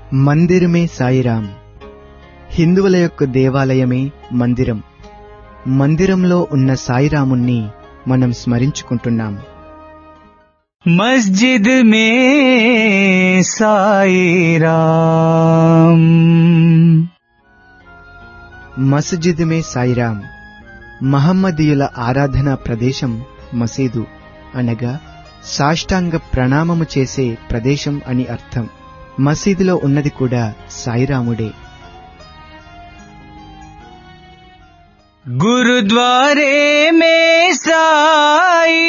మందిరమే సాయిరాం హిందువుల యొక్క దేవాలయమే మందిరం మందిరంలో ఉన్న సాయిరాముణ్ణి మనం స్మరించుకుంటున్నాం मस्जिद में साई राम మసజిద్ మే సాయిరాం మహమ్మదీయుల ఆరాధనా ప్రదేశం మసీదు అనగా సాష్టాంగ ప్రణామము చేసే ప్రదేశం అని అర్థం మసీదులో ఉన్నది కూడా సాయిరాముడే गुरुद्वारे में साई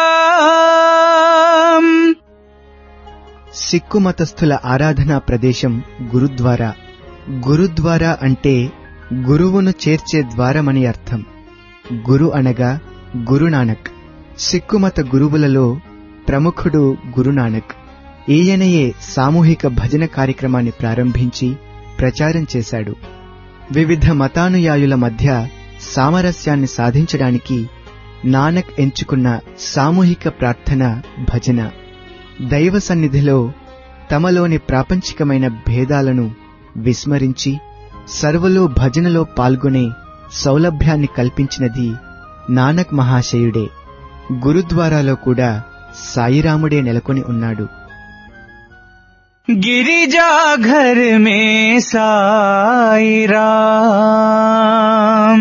राम సిక్కు మతస్థుల ఆరాధనా ప్రదేశం గురుద్వారా గురుద్వారా అంటే గురువును చేర్చే ద్వారమని అర్థం గురు అనగా గురునానక్ సిక్కు మత గురువులలో ప్రముఖుడు గురునానక్ ఈయనయే సామూహిక భజన కార్యక్రమాన్ని ప్రారంభించి ప్రచారం చేశాడు వివిధ మతానుయాయుల మధ్య సామరస్యాన్ని సాధించడానికి నానక్ ఎంచుకున్న సామూహిక ప్రార్థన భజన దైవ సన్నిధిలో తమలోని ప్రాపంచికమైన భేదాలను విస్మరించి సర్వలో భజనలో పాల్గొనే సౌలభ్యాన్ని కల్పించినది నానక్ మహాశయుడే గురుద్వారాలో కూడా సాయిరాముడే నెలకొని ఉన్నాడు गिरिजा घर में साई राम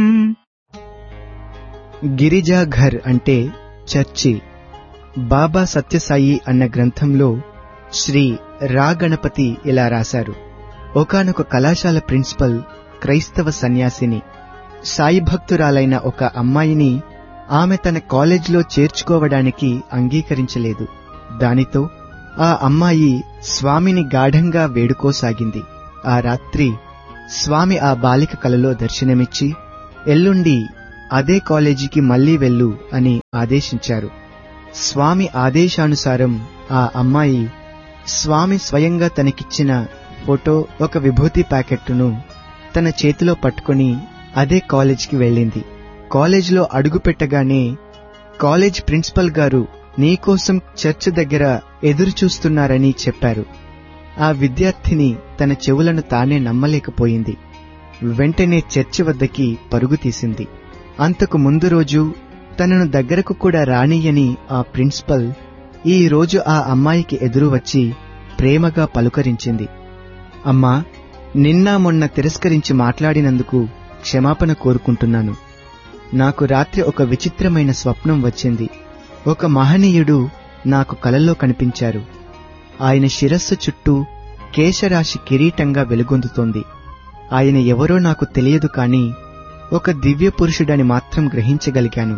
గిరిజా ఘర్ అంటే చర్చి బాబా సత్యసాయి అన్న గ్రంథంలో శ్రీ రా గణపతి ఇలా రాశారు ఒకానొక కళాశాల ప్రిన్సిపల్ క్రైస్తవ సన్యాసిని సాయి భక్తురాలైన ఒక అమ్మాయిని ఆమె తన కాలేజీలో చేర్చుకోవడానికి అంగీకరించలేదు దానితో ఆ అమ్మాయి స్వామిని గాఢంగా వేడుకోసాగింది ఆ రాత్రి స్వామి ఆ బాలిక కలలో దర్శనమిచ్చి ఎల్లుండి అదే కాలేజీకి మళ్లీ వెళ్ళు అని ఆదేశించారు స్వామి ఆదేశానుసారం ఆ అమ్మాయి స్వామి స్వయంగా తనకిచ్చిన ఫోటో ఒక విభూతి ప్యాకెట్టును తన చేతిలో పట్టుకుని అదే కాలేజీకి వెళ్ళింది కాలేజీలో అడుగుపెట్టగానే కాలేజ్ ప్రిన్సిపల్ గారు నీకోసం చర్చ్ దగ్గర ఎదురు చూస్తున్నారని చెప్పారు ఆ విద్యార్థిని తన చెవులను తానే నమ్మలేకపోయింది వెంటనే చర్చి వద్దకి పరుగు తీసింది అంతకు ముందు రోజు తనను దగ్గరకు కూడా రానియని ఆ ప్రిన్సిపల్ ఈ రోజు ఆ అమ్మాయికి ఎదురు వచ్చి ప్రేమగా పలుకరించింది అమ్మా నిన్న మొన్న తిరస్కరించి మాట్లాడినందుకు క్షమాపణ కోరుకుంటున్నాను నాకు రాత్రి ఒక విచిత్రమైన స్వప్నం వచ్చింది ఒక మహనీయుడు నాకు కలలో కనిపించారు ఆయన శిరస్సు చుట్టూ కేశరాశి కిరీటంగా వెలుగొందుతోంది ఆయన ఎవరో నాకు తెలియదు కాని ఒక దివ్య పురుషుడని మాత్రం గ్రహించగలిగాను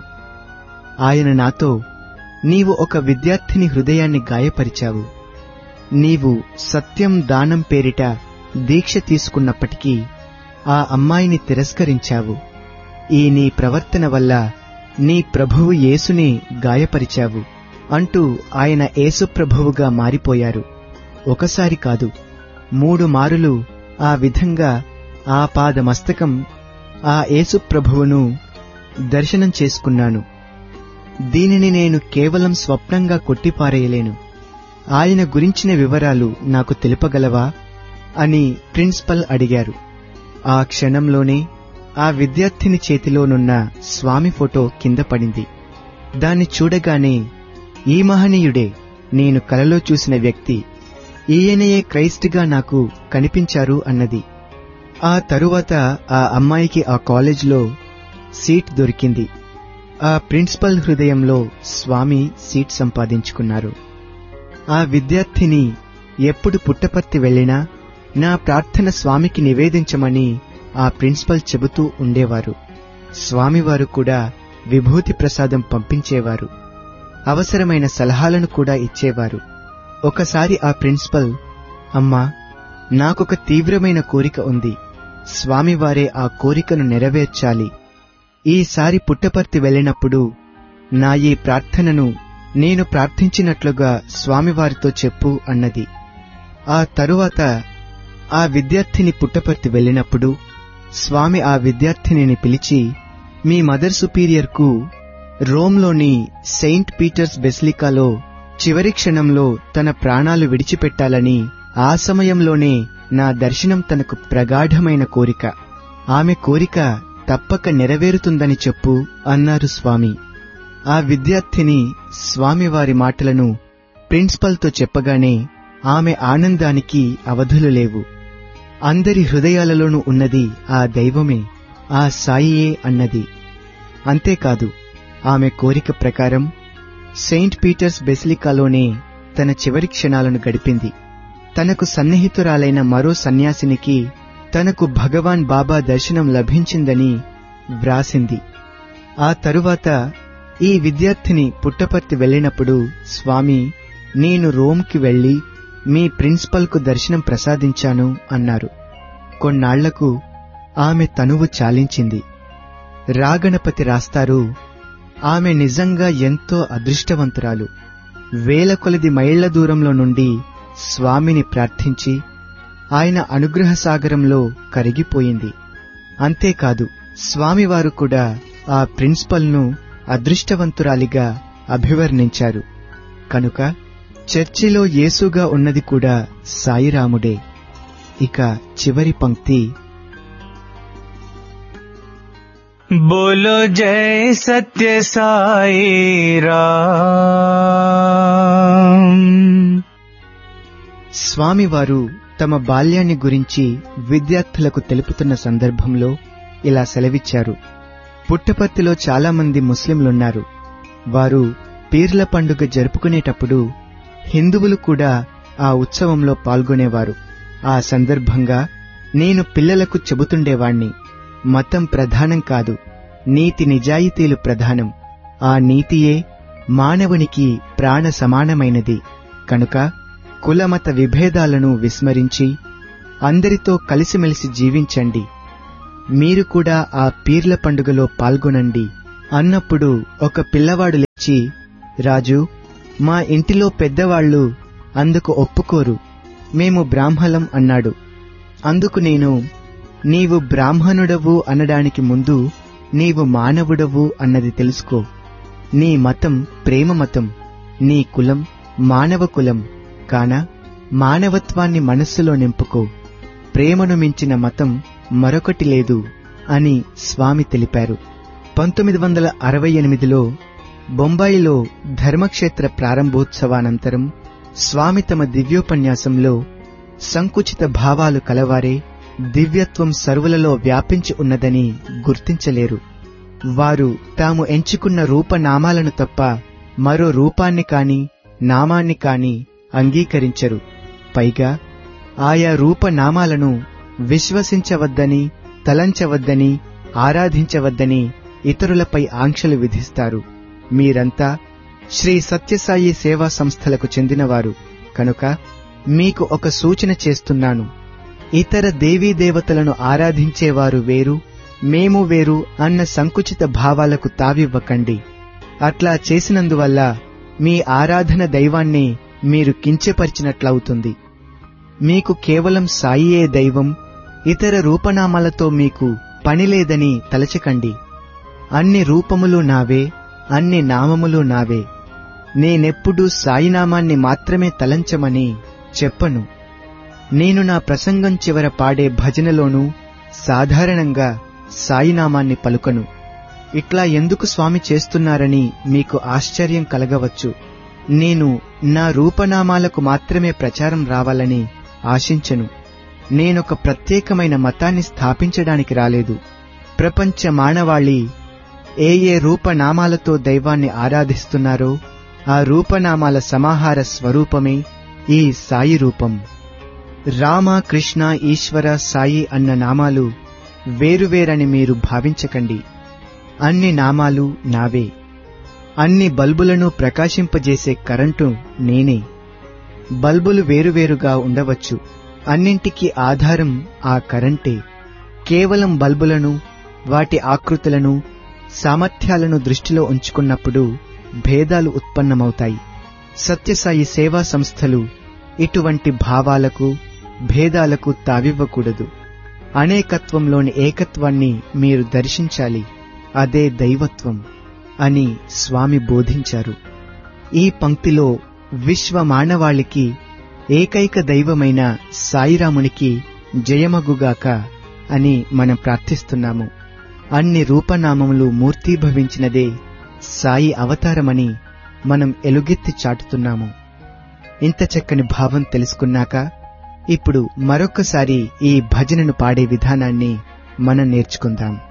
ఆయన నాతో నీవు ఒక విద్యార్థిని హృదయాన్ని గాయపరిచావు నీవు సత్యం దానం పేరిట దీక్ష తీసుకున్నప్పటికీ ఆ అమ్మాయిని తిరస్కరించావు ఈ నీ ప్రవర్తన వల్ల నీ ప్రభువు యేసుని గాయపరిచావు అంటూ ఆయన యేసుప్రభువుగా మారిపోయారు ఒకసారి కాదు మూడు మారులు ఆ విధంగా ఆ పాదమస్తకం ఆ యేసుప్రభువును దర్శనం చేసుకున్నాను దీనిని నేను కేవలం స్వప్నంగా కొట్టిపారేయలేను ఆయన గురించిన వివరాలు నాకు తెలుపగలవా అని ప్రిన్సిపల్ అడిగారు ఆ క్షణంలోనే ఆ విద్యార్థిని చేతిలోనున్న స్వామి ఫోటో కింద పడింది దాన్ని చూడగానే ఈ మహనీయుడే నేను కలలో చూసిన వ్యక్తి ఈయనయే క్రైస్ట్గా నాకు కనిపించారు అన్నది ఆ తరువాత ఆ అమ్మాయికి ఆ కాలేజ్లో సీట్ దొరికింది ఆ ప్రిన్సిపల్ హృదయంలో స్వామి సీట్ సంపాదించుకున్నారు ఆ విద్యార్థిని ఎప్పుడు పుట్టపర్తి వెళ్ళినా నా ప్రార్థన స్వామికి నివేదించమని ఆ ప్రిన్సిపల్ చెబుతూ ఉండేవారు స్వామివారు కూడా విభూతి ప్రసాదం పంపించేవారు అవసరమైన సలహాలను కూడా ఇచ్చేవారు ఒకసారి ఆ ప్రిన్సిపల్ అమ్మా నాకొక తీవ్రమైన కోరిక ఉంది స్వామివారే ఆ కోరికను నెరవేర్చాలి ఈసారి పుట్టపర్తి వెళ్ళినప్పుడు నా ఈ ప్రార్థనను నేను ప్రార్థించినట్లుగా స్వామివారితో చెప్పు అన్నది ఆ తరువాత ఆ విద్యార్థిని పుట్టపర్తి వెళ్ళినప్పుడు స్వామి ఆ విద్యార్థినిని పిలిచి మీ మదర్ సుపీరియర్కు రోమ్లోని సెయింట్ పీటర్స్ బెసిలికాలో చివరి క్షణంలో తన ప్రాణాలు విడిచిపెట్టాలని ఆ సమయంలోనే నా దర్శనం తనకు ప్రగాఢమైన కోరిక ఆమె కోరిక తప్పక నెరవేరుతుందని చెప్పు అన్నారు స్వామి ఆ విద్యార్థిని స్వామివారి మాటలను ప్రిన్సిపల్తో చెప్పగానే ఆమె ఆనందానికి అవధులు లేవు అందరి హృదయాలలోనూ ఉన్నది ఆ దైవమే ఆ సాయియే అన్నది అంతేకాదు ఆమె కోరిక ప్రకారం సెయింట్ పీటర్స్ బెసిలికాలోనే తన చివరి క్షణాలను గడిపింది తనకు సన్నిహితురాలైన మరో సన్యాసినికి తనకు భగవాన్ బాబా దర్శనం లభించిందని వ్రాసింది ఆ తరువాత ఈ విద్యార్థిని పుట్టపర్తి వెళ్ళినప్పుడు స్వామి నేను రోమ్కి వెళ్లి మీ ప్రిన్సిపల్కు దర్శనం ప్రసాదించాను అన్నారు కొన్నాళ్లకు ఆమె తనువు చాలించింది రాగణపతి రాస్తారు ఆమె నిజంగా ఎంతో అదృష్టవంతురాలు వేల కొలది మైళ్ల దూరంలో నుండి స్వామిని ప్రార్థించి ఆయన అనుగ్రహ సాగరంలో కరిగిపోయింది అంతేకాదు స్వామివారు కూడా ఆ ప్రిన్సిపల్ను అదృష్టవంతురాలిగా అభివర్ణించారు కనుక చర్చిలో యేసుగా ఉన్నది కూడా సాయిరాముడే ఇక చివరి పంక్తి बोलो जय सत्य साई राम స్వామివారు తమ బాల్యాన్ని గురించి విద్యార్థులకు తెలుపుతున్న సందర్భంలో ఇలా సెలవిచ్చారు పుట్టపర్తిలో చాలామంది ముస్లింలున్నారు వారు పీర్ల పండుగ జరుపుకునేటప్పుడు హిందువులు కూడా ఆ ఉత్సవంలో పాల్గొనేవారు ఆ సందర్భంగా నేను పిల్లలకు చెబుతుండేవాణ్ణి మతం ప్రధానం కాదు నీతి నిజాయితీలు ప్రధానం ఆ నీతియే మానవునికి ప్రాణ సమానమైనది కనుక కులమత విభేదాలను విస్మరించి అందరితో కలిసిమెలిసి జీవించండి మీరు కూడా ఆ పీర్ల పండుగలో పాల్గొనండి అన్నప్పుడు ఒక పిల్లవాడు లేచి రాజు మా ఇంటిలో పెద్దవాళ్లు అందుకు ఒప్పుకోరు మేము బ్రాహ్మలం అన్నాడు అందుకు నేను నీవు బ్రాహ్మణుడవు అనడానికి ముందు నీవు మానవుడవు అన్నది తెలుసుకో నీ మతం ప్రేమ మతం నీ కులం మానవ కులం కాన మానవత్వాన్ని మనస్సులో నింపుకో ప్రేమను మించిన మతం మరొకటి లేదు అని స్వామి తెలిపారు పంతొమ్మిది వందల అరవై ఎనిమిదిలో బొంబాయిలో ధర్మక్షేత్ర ప్రారంభోత్సవానంతరం స్వామి తమ దివ్యోపన్యాసంలో సంకుచిత భావాలు కలవారే దివ్యత్వం సర్వులలో వ్యాపించి ఉన్నదని గుర్తించలేరు వారు తాము ఎంచుకున్న రూపనామాలను తప్ప మరో రూపాన్ని కాని నామాన్ని కాని అంగీకరించరు పైగా ఆయా రూపనామాలను విశ్వసించవద్దని తలంచవద్దని ఆరాధించవద్దని ఇతరులపై ఆంక్షలు విధిస్తారు మీరంతా శ్రీ సత్యసాయి సేవా సంస్థలకు చెందినవారు కనుక మీకు ఒక సూచన చేస్తున్నాను ఇతర దేవీ దేవతలను ఆరాధించేవారు వేరు మేము వేరు అన్న సంకుచిత భావాలకు తావివ్వకండి అట్లా చేసినందువల్ల మీ ఆరాధన దైవాన్ని మీరు కించపరిచినట్లవుతుంది మీకు కేవలం సాయియే దైవం ఇతర రూపనామాలతో మీకు పనిలేదని తలచకండి అన్ని రూపములు నావే అన్ని నామములు నావే నేనెప్పుడూ సాయినామాన్ని మాత్రమే తలంచమని చెప్పను నేను నా ప్రసంగం చివర పాడే భజనలోనూ సాధారణంగా సాయినామాన్ని పలుకను ఇట్లా ఎందుకు స్వామి చేస్తున్నారని మీకు ఆశ్చర్యం కలగవచ్చు నేను నా రూపనామాలకు మాత్రమే ప్రచారం రావాలని ఆశించను నేనొక ప్రత్యేకమైన మతాన్ని స్థాపించడానికి రాలేదు ప్రపంచ మానవాళి ఏ ఏ రూపనామాలతో దైవాన్ని ఆరాధిస్తున్నారో ఆ రూపనామాల సమాహార స్వరూపమే ఈ సాయి రూపం రామ కృష్ణ ఈశ్వర సాయి అన్న నామాలు వేరువేరని మీరు భావించకండి అన్ని నామాలు నావే అన్ని బల్బులను ప్రకాశింపజేసే కరెంటు నేనే బల్బులు వేరువేరుగా ఉండవచ్చు అన్నింటికీ ఆధారం ఆ కరెంటే కేవలం బల్బులను వాటి ఆకృతులను సామర్థ్యాలను దృష్టిలో ఉంచుకున్నప్పుడు భేదాలు ఉత్పన్నమవుతాయి సత్యసాయి సేవా సంస్థలు ఇటువంటి భావాలకు భేదాలకు తావివ్వకూడదు అనేకత్వంలోని ఏకత్వాన్ని మీరు దర్శించాలి అదే దైవత్వం అని స్వామి బోధించారు ఈ పంక్తిలో విశ్వ మానవాళికి ఏకైక దైవమైన సాయిరామునికి జయమగుగాక అని మనం ప్రార్థిస్తున్నాము అన్ని రూపనామములు మూర్తీభవించినదే సాయి అవతారమని మనం ఎలుగెత్తి చాటుతున్నాము ఇంత చక్కని భావం తెలుసుకున్నాక ఇప్పుడు మరొక్కసారి ఈ భజనను పాడే విధానాన్ని మనం నేర్చుకుందాం